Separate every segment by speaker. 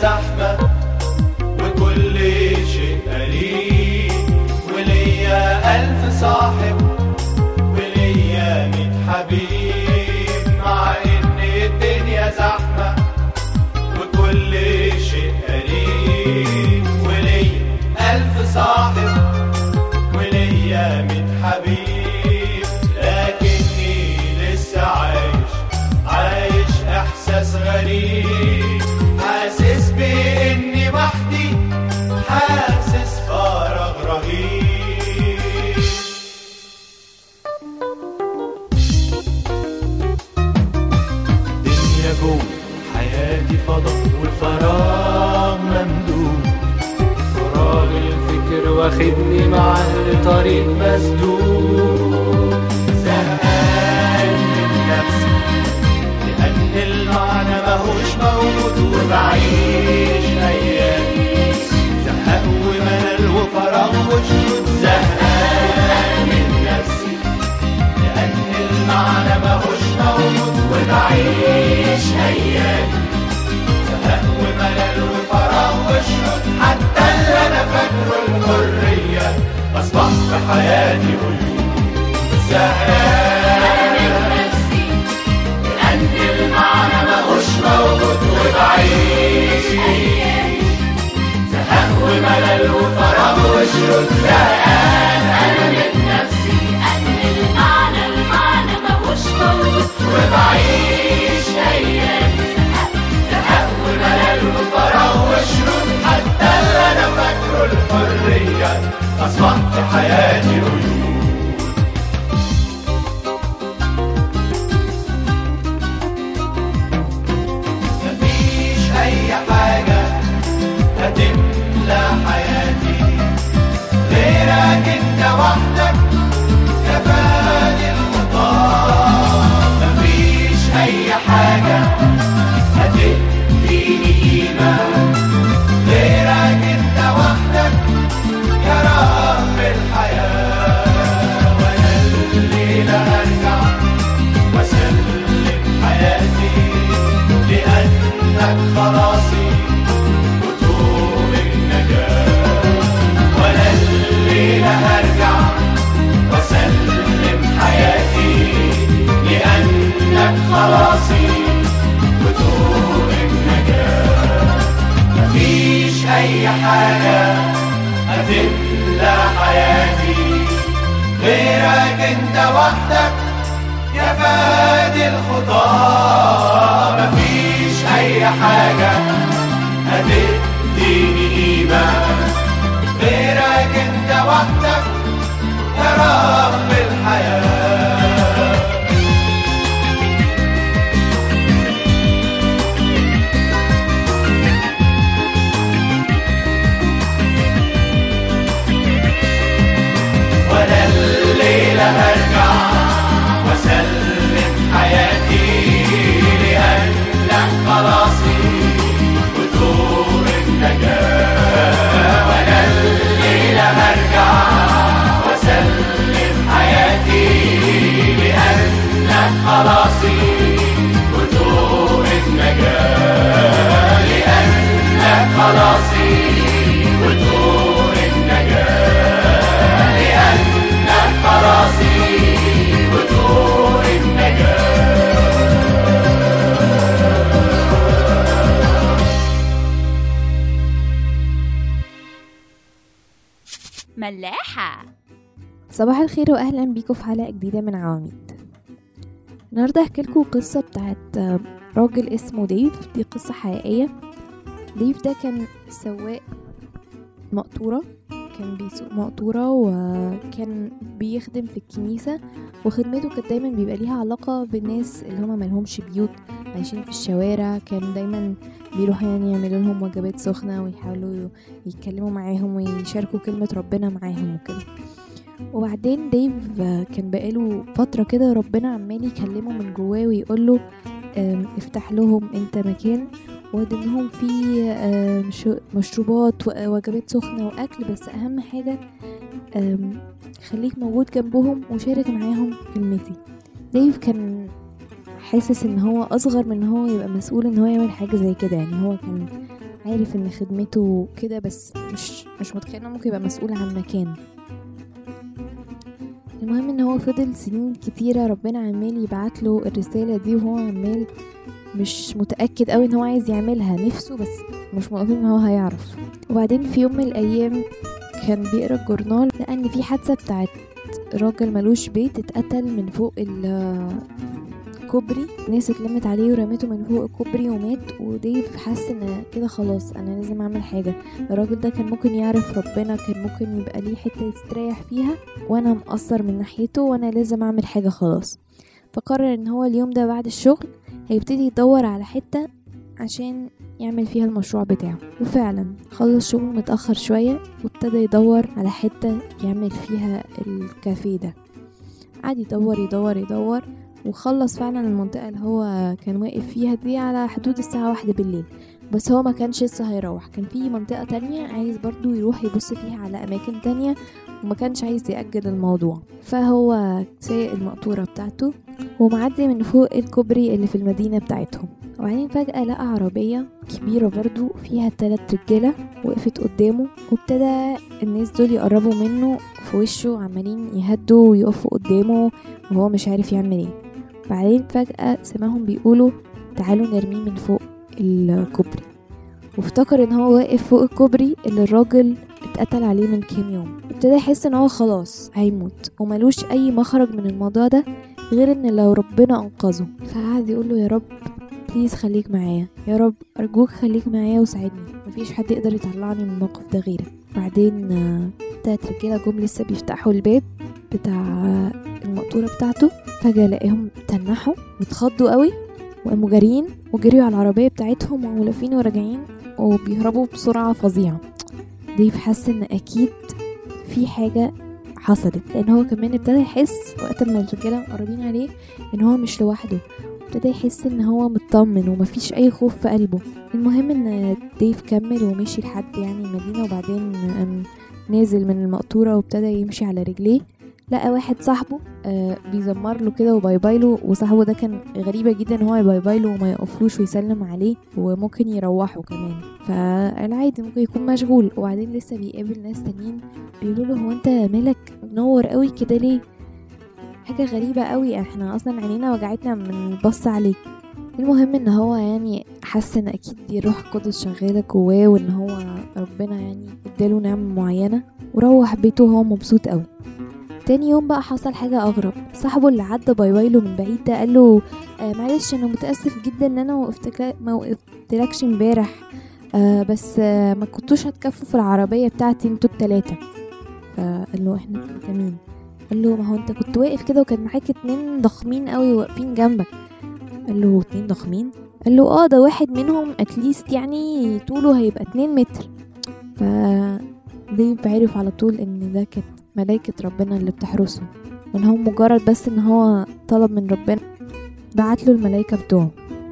Speaker 1: زحمة وكل شيء قريب وليا ألف صاحب وليا ميت حبيب مع إن الدنيا زحمة وكل شيء قريب وليا ألف صاحب وليا ميت حبيب لكني لسه عايش عايش إحساس غريب حاسس بإني وحدي حاسس فراغ رهيب دنيا جوه حياتي فضا والفراغ ممدود فراغ الفكر واخدني معاه لطريق مسدود زهقان من نفسي لأن المعنى ماهوش موجود وبعيش أيامي زهق وملل وفراغ وجود زهقان من نفسي لأن المعنى ماهوش موجود وبعيش أيامي زهق وملل وفراغ وشهود حتى اللي أنا فاكره الحرية أصبح في حياتي قيود زهقان
Speaker 2: نفسي
Speaker 1: لأن المعنى ماهوش موجود وبعيش
Speaker 2: أيامي
Speaker 1: زهق وملل وفراغ وشهود زهقان
Speaker 2: أنا من نفسي أن المعنى المعنى ماهوش موجود
Speaker 1: وبعيش
Speaker 2: أيامي
Speaker 1: زهق وملل وفراغ وشهود حتى اللي أنا فاكره الحرية أصبح في حياتي قيود مفيش أي حاجة هتملى حياتي غيرك أنت وحدك يا فادي الخطاب مفيش أي حاجة هتديني قيمة غيرك أنت وحدك يا رب الحياة وأنا الليلة أرجع وأسلم حياتي لأنك خلاصي وطوب النجاة وأنا الليلة هرجع وأسلم حياتي لأنك خلاصي وطوب النجاة مفيش أي حاجة هتملى حياتي غيرك انت وحدك يا فادي الخطى مفيش اي حاجة هتديني قيمة غيرك انت وحدك يا رب الحياة وانا الليلة هرجع واسلم حياتي لأنك خلاصي وطور النجاة وانا الليلة هرجع واسلم حياتي لأنك خلاصي وطور النجاة لأنك خلاصي وطور النجاة لأنك خلاصي وطور النجاة
Speaker 2: ملاحة
Speaker 3: صباح الخير واهلا بيكم في حلقه جديده من عواميد النهارده هحكي لكم قصه بتاعت آه، راجل اسمه ديف دي قصه حقيقيه ديف ده كان سواق مقطوره كان بيسوق مقطوره وكان بيخدم في الكنيسه وخدمته كانت دايما بيبقى ليها علاقه بالناس اللي هما ملهمش بيوت عايشين في الشوارع كان دايما بيروحوا يعني يعملوا لهم وجبات سخنه ويحاولوا يتكلموا معاهم ويشاركوا كلمه ربنا معاهم وكده وبعدين ديف آه، كان بقاله فترة كده ربنا عمال يكلمه من جواه ويقوله آم، افتح لهم انت مكان وقدم لهم فيه آم، شو- مشروبات ووجبات سخنة وأكل بس أهم حاجة آم، خليك موجود جنبهم وشارك معاهم كلمتي ديف كان حاسس ان هو اصغر من ان هو يبقى مسؤول ان هو يعمل حاجة زي كده يعني هو كان عارف ان خدمته كده بس مش مش متخيل انه ممكن يبقى مسؤول عن مكان المهم ان هو فضل سنين كتيرة ربنا عمال يبعت له الرسالة دي وهو عمال مش متأكد قوي ان هو عايز يعملها نفسه بس مش مؤمن ان هو هيعرف وبعدين في يوم من الايام كان بيقرا الجورنال لقى ان في حادثة بتاعت راجل ملوش بيت اتقتل من فوق الكوبري الناس اتلمت عليه ورمته من فوق الكوبري ومات وديف حس ان كده خلاص انا لازم اعمل حاجة الراجل ده كان ممكن يعرف ربنا كان ممكن يبقى ليه حتة يستريح فيها وانا مقصر من ناحيته وانا لازم اعمل حاجة خلاص فقرر ان هو اليوم ده بعد الشغل هيبتدي يدور على حتة عشان يعمل فيها المشروع بتاعه وفعلا خلص شغله متأخر شوية وابتدى يدور على حتة يعمل فيها الكافيه ده قعد يدور يدور يدور وخلص فعلا المنطقة اللي هو كان واقف فيها دي على حدود الساعة واحدة بالليل بس هو ما كانش لسه هيروح كان في منطقة تانية عايز برضو يروح يبص فيها على أماكن تانية وما كانش عايز يأجل الموضوع فهو سايق المقطورة بتاعته ومعدي من فوق الكوبري اللي في المدينة بتاعتهم وبعدين فجأة لقى عربية كبيرة برضو فيها تلات رجالة وقفت قدامه وابتدى الناس دول يقربوا منه في وشه عمالين يهدوا ويقفوا قدامه وهو مش عارف يعمل ايه بعدين فجأة سمعهم بيقولوا تعالوا نرميه من فوق الكوبري وافتكر ان هو واقف فوق الكوبري اللي الراجل اتقتل عليه من كام يوم ابتدى يحس ان هو خلاص هيموت وملوش اي مخرج من الموضوع ده غير ان لو ربنا انقذه فقعد يقول له يا رب بليز خليك معايا يا رب ارجوك خليك معايا وساعدني مفيش حد يقدر يطلعني من الموقف ده غيرك بعدين آه، تلات رجاله جم لسه بيفتحوا الباب بتاع آه، المقطوره بتاعته فجاه لقاهم تنحوا واتخضوا قوي وقاموا جاريين وجريوا على العربيه بتاعتهم وقاموا لافين وراجعين وبيهربوا بسرعه فظيعه ديف حس ان اكيد في حاجه حصلت لان هو كمان ابتدى يحس وقت ما الرجاله مقربين عليه ان هو مش لوحده ابتدى يحس ان هو مطمن ومفيش اي خوف في قلبه المهم ان ديف كمل ومشي لحد يعني المدينه وبعدين قام نازل من المقطوره وابتدى يمشي على رجليه لقى واحد صاحبه آه بيزمر له كده وباي باي له وصاحبه ده كان غريبه جدا ان هو باي باي له وما يقفلوش ويسلم عليه وممكن يروحوا كمان فالعادي ممكن يكون مشغول وبعدين لسه بيقابل ناس تانيين بيقولوا له هو انت مالك منور قوي كده ليه حاجه غريبه قوي احنا اصلا عينينا وجعتنا من البص عليك المهم ان هو يعني حس ان اكيد دي روح القدس شغاله جواه وان هو ربنا يعني اداله نعمه معينه وروح بيته وهو مبسوط قوي تاني يوم بقى حصل حاجة أغرب صاحبه اللي عدى باي باي له من بعيد ده قال له آه معلش أنا متأسف جدا إن أنا وقفتك ما وقفتلكش امبارح آه بس آه ما كنتوش هتكفوا في العربية بتاعتي انتوا التلاتة فقال له احنا انت مين قال له ما هو انت كنت واقف كده وكان معاك اتنين ضخمين قوي واقفين جنبك قال له اتنين ضخمين قال له اه ده واحد منهم اتليست يعني طوله هيبقى اتنين متر ف ديف عرف على طول ان ده كانت ملائكة ربنا اللي بتحرسه وان هو مجرد بس ان هو طلب من ربنا بعت له الملائكة بتوعه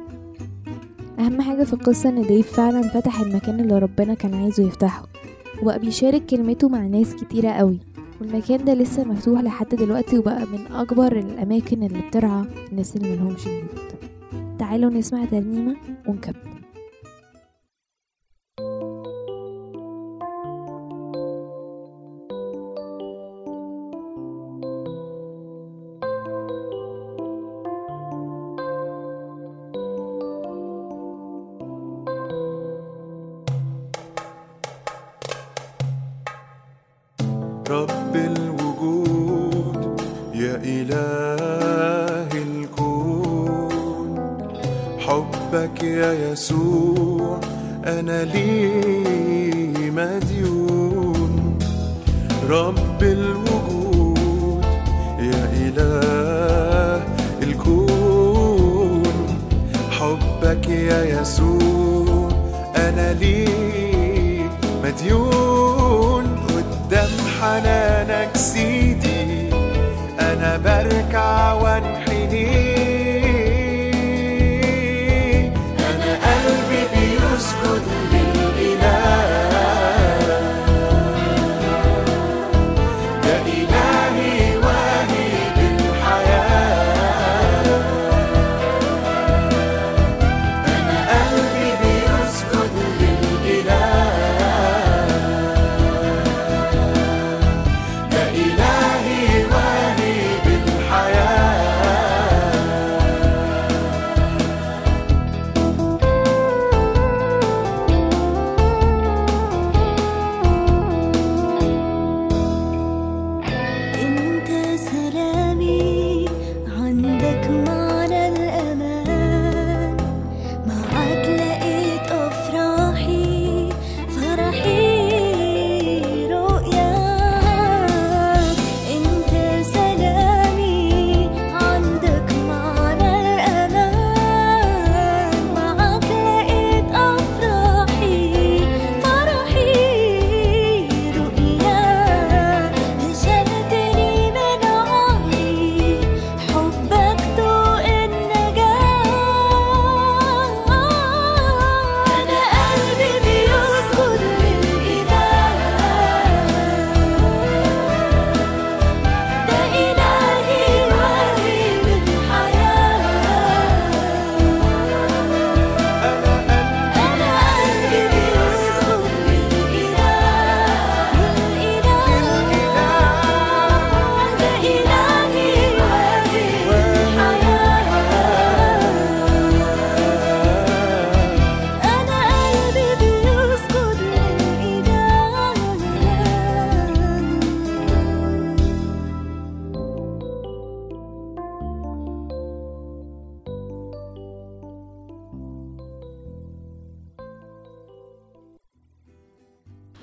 Speaker 3: اهم حاجة في القصة ان ديف فعلا فتح المكان اللي ربنا كان عايزه يفتحه وبقى بيشارك كلمته مع ناس كتيرة قوي والمكان ده لسه مفتوح لحد دلوقتي وبقى من اكبر الاماكن اللي بترعى الناس اللي ملهمش بيوت تعالوا نسمع ترنيمة ونكمل
Speaker 4: رب الوجود يا إله الكون حبك يا يسوع أنا لي مديون رب الوجود يا إله الكون حبك يا يسوع أنا لي مديون قدام حنانك سيدي أنا بركع وانحني أنا قلبي بيسجد للإله يا إلهي واهب الحياة أنا قلبي بيسجد للإله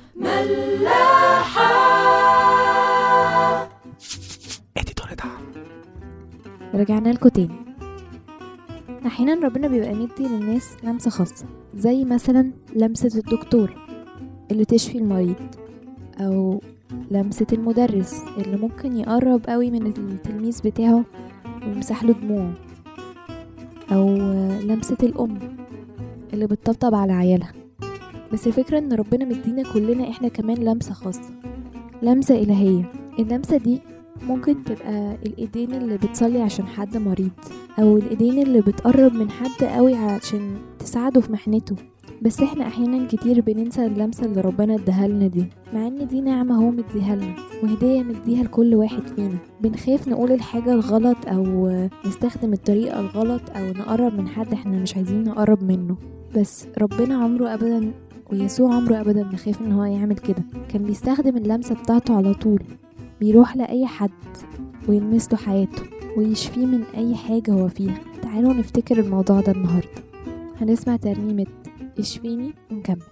Speaker 3: رجعنا لكم تاني احيانا ربنا بيبقى مدي للناس لمسة خاصة زي مثلا لمسة الدكتور اللي تشفي المريض او لمسة المدرس اللي ممكن يقرب قوي من التلميذ بتاعه ويمسح له دموعه او لمسة الام اللي بتطبطب على عيالها بس الفكرة ان ربنا مدينا كلنا احنا كمان لمسة خاصة لمسة الهية اللمسة دي ممكن تبقى الايدين اللي بتصلي عشان حد مريض او الايدين اللي بتقرب من حد قوي عشان تساعده في محنته بس احنا احيانا كتير بننسى اللمسة اللي ربنا اداها لنا دي مع ان دي نعمة هو مديها لنا وهدية مديها لكل واحد فينا بنخاف نقول الحاجة الغلط او نستخدم الطريقة الغلط او نقرب من حد احنا مش عايزين نقرب منه بس ربنا عمره ابدا ويسوع عمره ابدا ما خاف ان هو يعمل كده كان بيستخدم اللمسة بتاعته على طول بيروح لأي حد ويلمس له حياته ويشفيه من أي حاجة هو فيها تعالوا نفتكر الموضوع ده النهاردة هنسمع ترنيمة اشفيني ونكمل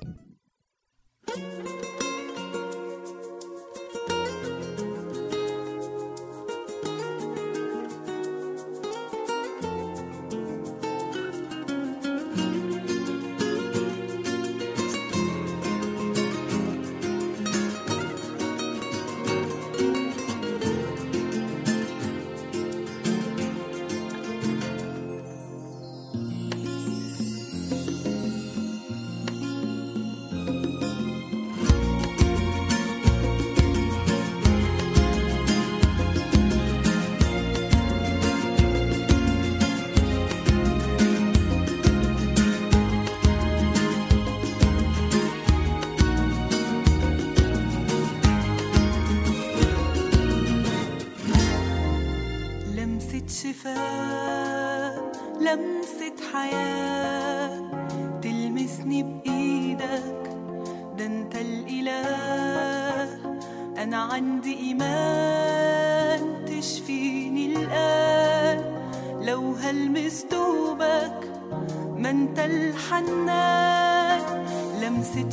Speaker 5: لمسة شفاء لمسة حياة تلمسني بإيدك ده أنت الإله أنا عندي إيمان تشفيني الآن لو هلمس دوبك ما أنت الحنان لمسة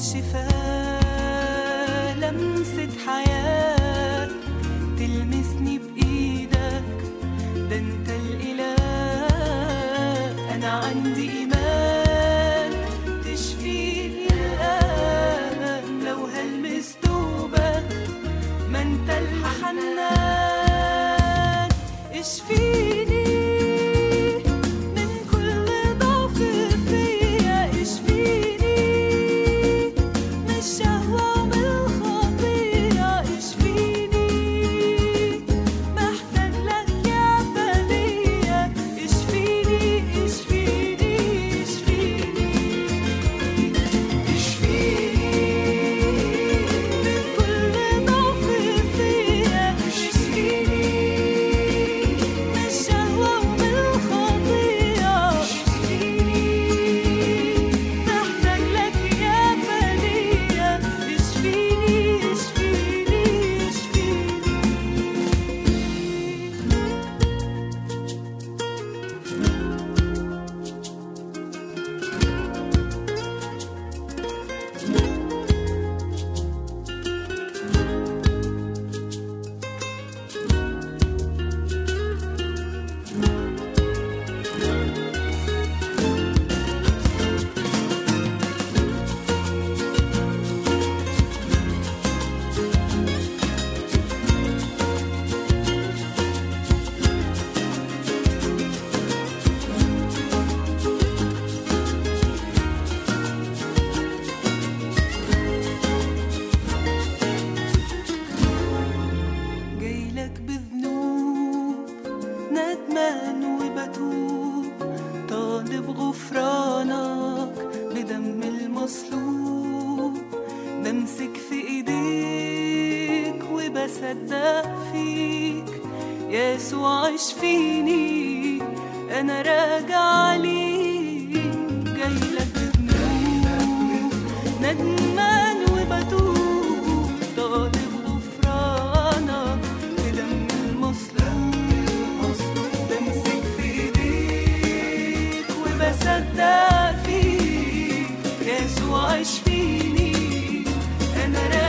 Speaker 5: شفاء لمسة حياة تلمسني بإيدك ده انت الاله انا عندي ايمان تشفيني الان لو هلمس دوبك ما انت الحنان اشفيني من كل ضعف فيا اشفيني من الشهوة ومن الخطية اشفيني محتاج لك يا فدية اشفيني اشفيني اشفيني اشفيني من كل ضعف فيا اشفيني من الشهوة ومن الخطية اشفيني محتاج لك يا فدية اشفيني اشفيني اشفيني جايلك بذنوب ندمان وبتوب طالب غفرانك بدم المصلوب بمسك في ايديك وبصدق فيك يسوع اشفيني انا راجع ليك جايلك بذنوب ندمان وبتوب طالب غفرانك بدم المصلوب بمسك في ايديك وبصدق فيك يسوع اشفيني انا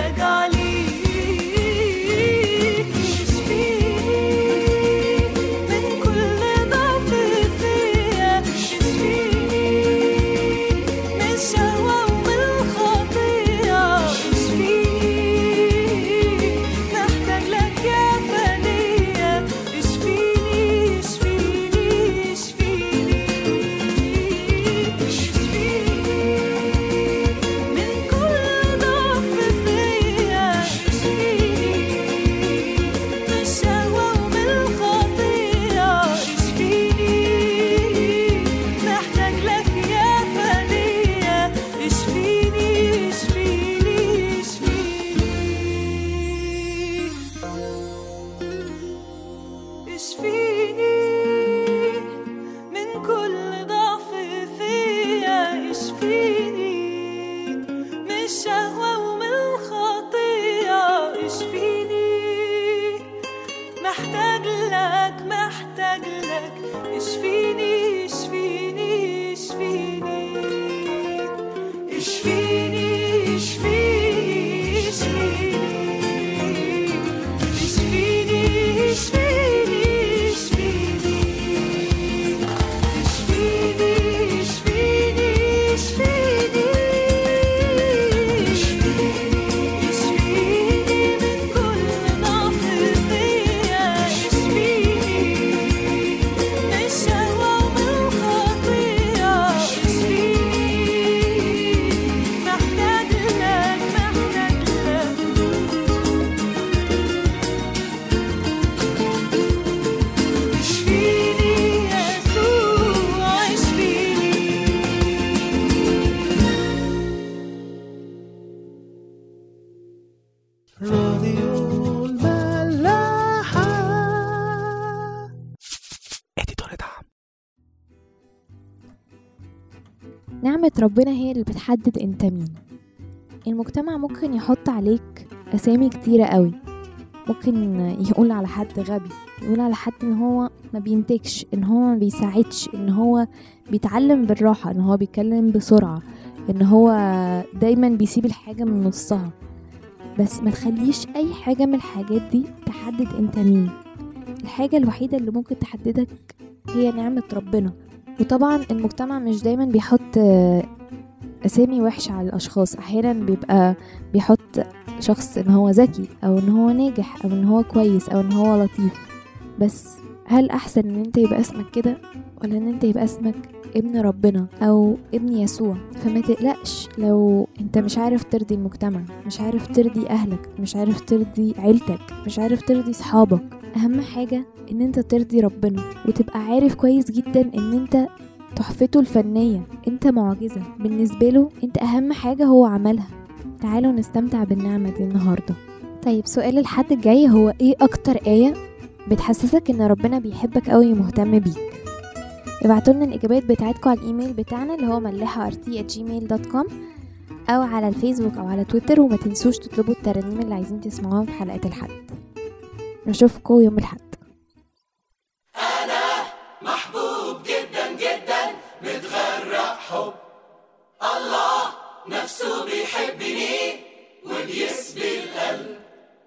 Speaker 3: ربنا هي اللي بتحدد انت مين المجتمع ممكن يحط عليك اسامي كتيرة قوي ممكن يقول على حد غبي يقول على حد ان هو ما بينتجش ان هو ما بيساعدش ان هو بيتعلم بالراحة ان هو بيتكلم بسرعة ان هو دايما بيسيب الحاجة من نصها بس ما تخليش اي حاجة من الحاجات دي تحدد انت مين الحاجة الوحيدة اللي ممكن تحددك هي نعمة ربنا وطبعا المجتمع مش دايما بيحط آه، اسامي وحشة على الاشخاص احيانا بيبقى بيحط شخص ان هو ذكي او ان هو ناجح او ان هو كويس او ان هو لطيف بس هل احسن ان انت يبقى اسمك كده ولا ان انت يبقى اسمك ابن ربنا او ابن يسوع فما تقلقش لو انت مش عارف ترضي المجتمع مش عارف ترضي اهلك مش عارف ترضي عيلتك مش عارف ترضي صحابك اهم حاجة ان انت ترضي ربنا وتبقى عارف كويس جدا ان انت تحفته الفنية انت معجزة بالنسبة له انت اهم حاجة هو عملها تعالوا نستمتع بالنعمة دي النهاردة طيب سؤال الحد الجاي هو ايه اكتر آية بتحسسك ان ربنا بيحبك قوي ومهتم بيك ابعتوا لنا الاجابات بتاعتكم على الايميل بتاعنا اللي هو ملحة gmail.com او على الفيسبوك او على تويتر وما تنسوش تطلبوا الترانيم اللي عايزين تسمعوها في حلقات الحد نشوفكم يوم الحد
Speaker 1: محبوب جدا جدا متغرق حب الله نفسه بيحبني وبيسبي القلب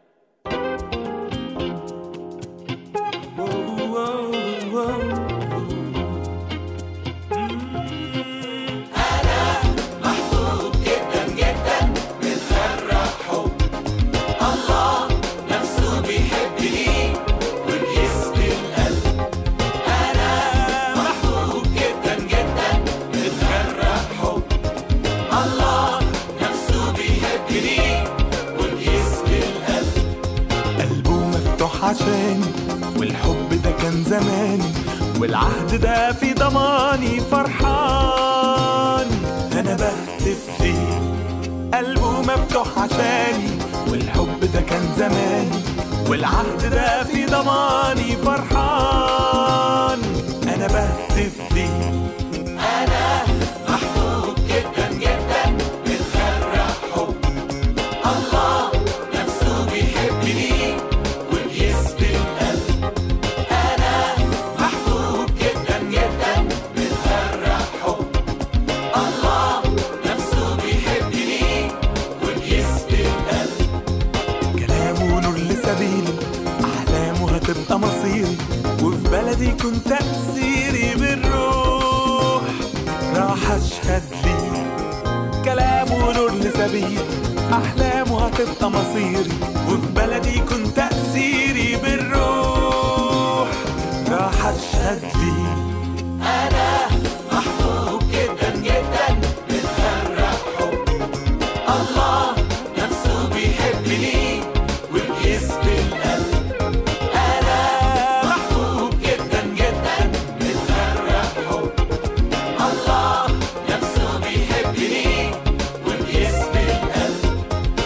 Speaker 1: محبوب جدا جدا متغرق حب الله نفسه بيحبني وبيسبي القلب أنا محبوب جدا جدا متغرق حب الله نفسه بيحبني وبيسبي القلب
Speaker 4: قلبه مفتوح عشاني والحب ده كان زماني والعهد ده في ضماني فرحان انا بهتف ليه قلبه مفتوح عشاني والحب ده كان زماني والعهد ده في ضماني فرحان انا بهتف ليه
Speaker 1: أنا محبوب جدا جدا متغرق حب الله نفسه بيحبني وبيسبي القلب أنا محبوب جدا جدا متغرق حب الله نفسه بيحبني وبيسبي القلب
Speaker 4: كلامه نور لسبيلي أحلامه هتبقى مصيري وفي بلدي كنت تأثيري بالروح راح أشهد ليه كلامه نور لسبيلي أحلامه هتبقى مصيري وفي بلدي كنت تأثيري بالروح راح أشهد ليه
Speaker 1: أنا محبوب جدا جدا متغرق حب الله نفسه بيحبني وبيسبي القلب أنا محبوب جدا جدا متغرق حب الله نفسه بيحبني وبيسبي القلب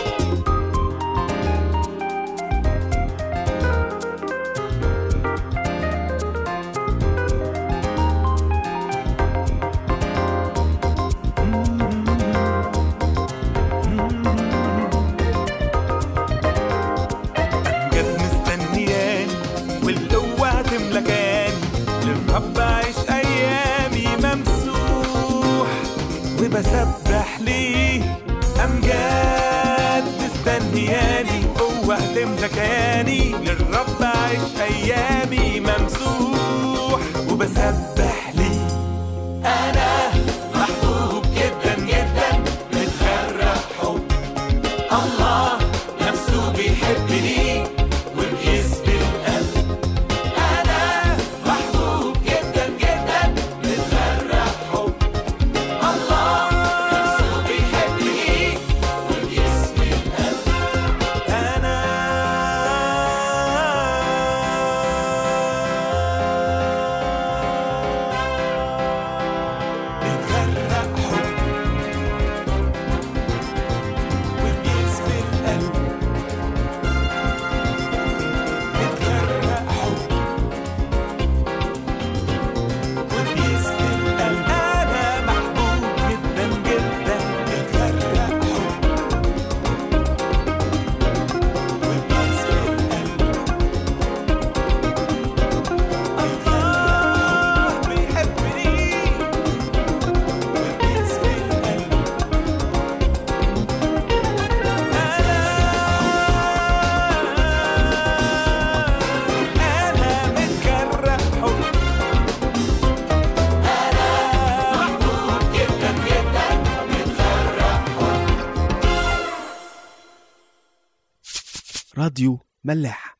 Speaker 4: جت مستنياني والقوة هتملكاني للرب أعيش أيامي ممسوح وبسبح ليه أمجاد مستنياني قوة هتملكاني للرب أعيش أيامي ممسوح وبسبح ليه
Speaker 1: أنا محبوب جدا جدا متغرق حب الله نفسه بيحبني وبيسبي القلب أنا محبوب جدا جدا متغرق حب الله نفسه بيحبني وبيسبي القلب
Speaker 4: أنا
Speaker 6: راديو ملاح